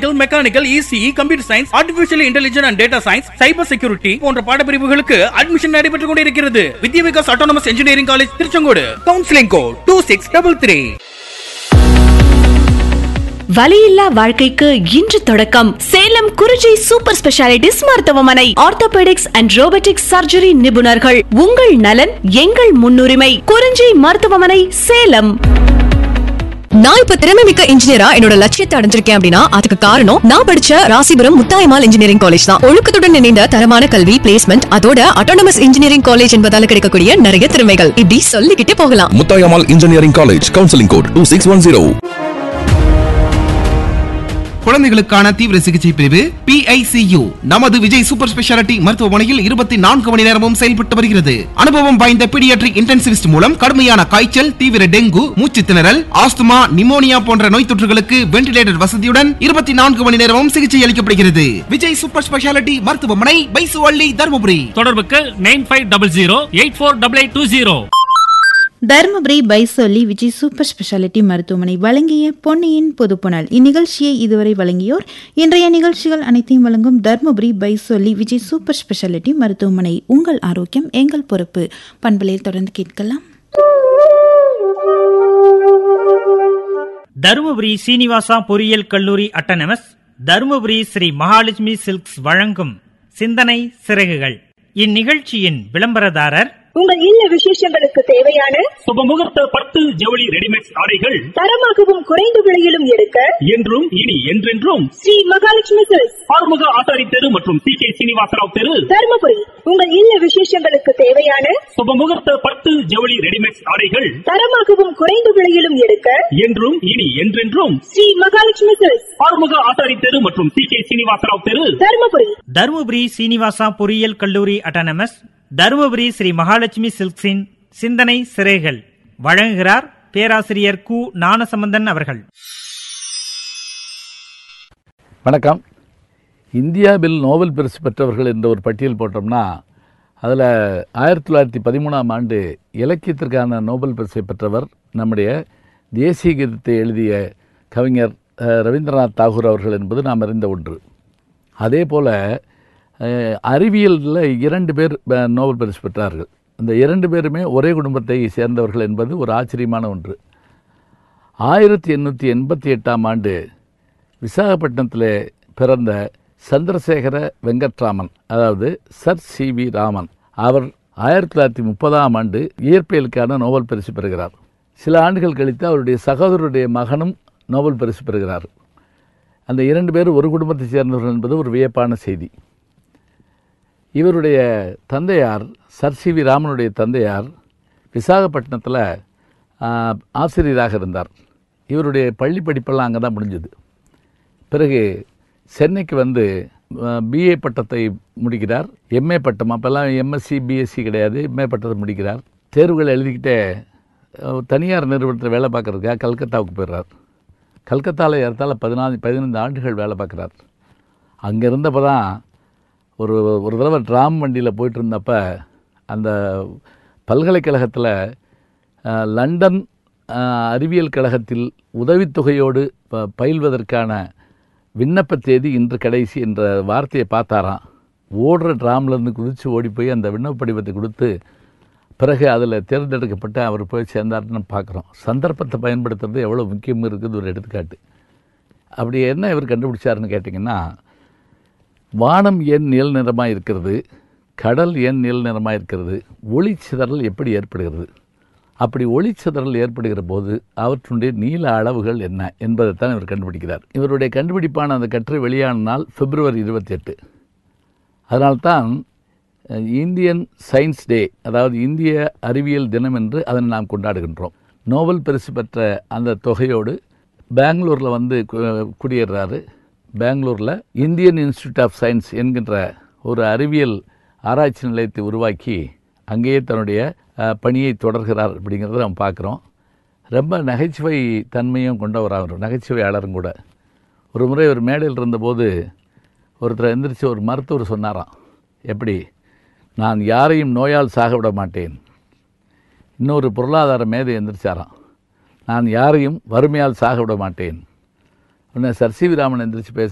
mechanical ECE computer science artificial intelligence and data science cyber security போன்ற பாடப்பிரிவுகளுக்கு admission நடைபெற்றுக் கொண்டிருக்கிறது Vidya Vikas autonomous engineering college Tiruchengode counselling code two six double three வலியில்லா வாழ்க்கைக்கு இன்று தொடக்கம் சேலம் குறிஞ்சி சூப்பர் ஸ்பெஷாலிட்டிஸ் மருத்துவமனை ஆர்த்தோபெடிக்ஸ் அண்ட் ரோபோட்டிக்ஸ் சர்ஜரி நிபுணர்கள் உங்கள் நலன் எங்கள் முன்னுரிமை குறிஞ்சி மருத்துவமனை சேலம் நான் இப்ப திறமை மிக்க இன்ஜினியரா என்னோட லட்சியத்தை அடைஞ்சிருக்கேன் அப்படின்னா அதுக்கு காரணம் நான் படிச்ச ராசிபுரம் முத்தாயமால் இன்ஜினியரிங் காலேஜ் தான் ஒழுக்கத்துடன் இணைந்த தரமான கல்வி பிளேஸ்மெண்ட் அதோட அட்டானமஸ் இன்ஜினியரிங் காலேஜ் என்பதால கிடைக்கக்கூடிய நிறைய திறமைகள் இப்படி சொல்லிக்கிட்டே போகலாம் Muthayammal engineering college counselling code two six one zero குழந்தைகளுக்கான தீவிர சிகிச்சை பிரிவு PICU நமது விஜய் சூப்பர் ஸ்பெஷாலிட்டி மருத்துவமனையில் இருபத்தி நான்கு மணி நேரமும் செயல்பட்டு வருகிறது அனுபவம் வாய்ந்த பீடியாட்ரிக் இன்டென்சிவிஸ்ட் மூலம் கடுமையான காய்ச்சல் தீவிர டெங்கு மூச்சு திணறல் ஆஸ்துமா நிமோனியா போன்ற நோய் தொற்றுகளுக்கு வென்டிலேட்டர் வசதியுடன் இருபத்தி நான்கு மணி நேரமும் சிகிச்சை அளிக்கப்படுகிறது விஜய் சூப்பர் ஸ்பெஷாலிட்டி மருத்துவமனை பைசுவள்ளி தருமபுரி தொடர்புக்கு nine five double zero eight four double eight two zero Dharmapuri பைசொல்லி விஜய் சூப்பர் ஸ்பெஷாலிட்டி மருத்துவமனை வழங்கிய பொன்னியின் பொதுப்புணல் இந்நிகழ்ச்சியை இதுவரை வழங்கியோர் இன்றைய நிகழ்ச்சிகள் அனைத்தையும் வழங்கும் தருமபுரி பைசொல்லி விஜய் சூப்பர் ஸ்பெஷாலிட்டி மருத்துவமனை உங்கள் ஆரோக்கியம் எங்கள் பொறுப்பு பண்பலையில் தொடர்ந்து கேட்கலாம் தருமபுரி சீனிவாசா பொறியியல் கல்லூரி அட்டனமஸ் தருமபுரி ஸ்ரீ மகாலட்சுமி சில்க்ஸ் வழங்கும் சிந்தனை சிறகுகள் இந்நிகழ்ச்சியின் விளம்பரதாரர் உங்கள் இல்ல விசேஷங்களுக்கு தேவையான சுபமுகூர்த்த பட்டு ஜவுளி ரெடிமேட் ஆடைகள் தரமாகவும் குறைந்த விலையிலும் எடுக்க என்றும் இனி என்றென்றும் ஸ்ரீ மகாலட்சுமி சில்க்ஸ் ஆறுமுக ஆசாரி தெரு மற்றும் சி கே சீனிவாசராவ் தெரு தருமபுரி உங்கள் இல்ல விசேஷங்களுக்கு தேவையான சுபமுகூர்த்த பட்டு ஜவுளி ரெடிமேட் ஆடைகள் தரமாகவும் குறைந்த விலையிலும் எடுக்க என்றும் இனி என்றென்றும் ஸ்ரீ மகாலட்சுமி சில்க்ஸ் ஆறுமுக ஆசாரி தெரு மற்றும் சி கே சீனிவாசராவ் தெரு தருமபுரி தருமபுரி சீனிவாசா பொறியியல் கல்லூரி அட்டனமஸ் தருமபுரி ஸ்ரீ மகாலட்சுமி சில்க்ஸின் சிந்தனை சிறைகள் வழங்குகிறார் பேராசிரியர் கு ஞானசம்பந்தன் அவர்கள் வணக்கம் இந்தியாவில் நோபல் பரிசு பெற்றவர்கள் என்ற ஒரு பட்டியல் போட்டோம்னா அதில் ஆயிரத்தி தொள்ளாயிரத்தி பதிமூணாம் ஆண்டு இலக்கியத்திற்கான நோபல் பரிசை பெற்றவர் நம்முடைய தேசிய கீதத்தை எழுதிய கவிஞர் அஹ், ரவீந்திரநாத் தாகூர் அவர்கள் என்பது நாம் அறிந்த ஒன்று அதே போல் அறிவியலில் இரண்டு பேர் அஹ், நோபல் பரிசு பெற்றார்கள் இந்த இரண்டு பேருமே ஒரே குடும்பத்தை சேர்ந்தவர்கள் என்பது ஒரு ஆச்சரியமான ஒன்று ஆயிரத்தி எண்ணூற்றி எண்பத்தி எட்டாம் ஆண்டு விசாகப்பட்டினத்தில் பிறந்த சந்திரசேகர வெங்கட்ராமன் அதாவது சர் சி வி ராமன் அவர் ஆயிரத்தி தொள்ளாயிரத்தி முப்பதாம் ஆண்டு இயற்பியலுக்கான நோபல் பரிசு பெறுகிறார் சில ஆண்டுகள் கழித்து அவருடைய சகோதரருடைய மகனும் நோபல் பரிசு பெறுகிறார் அந்த இரண்டு பேரும் ஒரு குடும்பத்தை சேர்ந்தவர்கள் என்பது ஒரு வியப்பான செய்தி இவருடைய தந்தையார் சர் சி வி ராமனுடைய தந்தையார் விசாகப்பட்டினத்தில் ஆசிரியராக இருந்தார் இவருடைய பள்ளி படிப்பெல்லாம் அங்கே தான் முடிஞ்சது பிறகு சென்னைக்கு வந்து பிஏ பட்டத்தை முடிக்கிறார் எம்ஏ பட்டம் அப்போல்லாம் எம்எஸ்சி பிஎஸ்சி கிடையாது எம்ஏ பட்டத்தை முடிக்கிறார் தேர்வுகள் எழுதிக்கிட்டே அஹ், தனியார் நிறுவனத்தில் வேலை பார்க்குறதுக்காக கல்கத்தாவுக்கு போயிடுறார் கல்கத்தாவில் ஏறத்தாழ பதினாலு பதினைந்து ஆண்டுகள் வேலை பார்க்குறார் அங்கே இருந்தப்போ தான் ஒரு ஒரு தடவை ட்ராம் வண்டியில் போயிட்டு இருந்தப்ப அந்த பல்கலைக்கழகத்தில் அஹ், லண்டன் அஹ், அறிவியல் கழகத்தில் உதவித்தொகையோடு ப பயில்வதற்கான விண்ணப்ப தேதி இன்று கடைசி என்ற வார்த்தையை பார்த்தாராம் ஓடுற ட்ராம்லேருந்து குதித்து ஓடி போய் அந்த விண்ணப்ப படிவத்தை கொடுத்து பிறகு அதில் தேர்ந்தெடுக்கப்பட்டு அவர் போய் சேர்ந்தாருன்னு பார்க்குறோம் சந்தர்ப்பத்தை பயன்படுத்துறது எவ்வளோ முக்கியம் இருக்குது ஒரு எடுத்துக்காட்டு அப்படி என்ன இவர் கண்டுபிடிச்சாருன்னு கேட்டிங்கன்னா வானம் ஏன் நீல் நிறமாக இருக்கிறது கடல் ஏன் நீல் நிறமாக இருக்கிறது ஒளிச்சிதறல் எப்படி ஏற்படுகிறது அப்படி ஒளிச்சிதறல் ஏற்படுகிற போது அவற்றுடைய நீள அளவுகள் என்ன என்பதைத்தான் இவர் கண்டுபிடிக்கிறார் இவருடைய கண்டுபிடிப்பான அந்த கட்டுரை வெளியான நாள் பிப்ரவரி இருபத்தி எட்டு அதனால்தான் அஹ், இந்தியன் சயின்ஸ் டே அதாவது இந்திய அறிவியல் தினம் என்று அதனை நாம் கொண்டாடுகின்றோம் நோபல் பரிசு பெற்ற அந்த தொகையோடு பெங்களூரில் வந்து கு- குடியேறாரு பெங்களூரில் இந்தியன் இன்ஸ்டியூட் ஆஃப் சயின்ஸ் என்கின்ற ஒரு அறிவியல் ஆராய்ச்சி நிலையத்தை உருவாக்கி அங்கேயே தன்னுடைய அஹ், பணியை தொடர்கிறார் அப்படிங்கிறத நம்ம பார்க்குறோம் ரொம்ப நகைச்சுவை தன்மையும் கொண்டவர் அவர் நகைச்சுவையாளரும் கூட ஒரு முறை ஒரு மேடையில் இருந்தபோது ஒருத்தர் எந்திரிச்சு ஒரு மருத்துவர் சொன்னாராம் எப்படி நான் யாரையும் நோயால் சாக விட மாட்டேன் இன்னொரு பொருளாதார மேதை எந்திரிச்சாராம் நான் யாரையும் வறுமையால் சாக விட மாட்டேன் உடனே சர் சி வி ராமன் எந்திரிச்சு பேச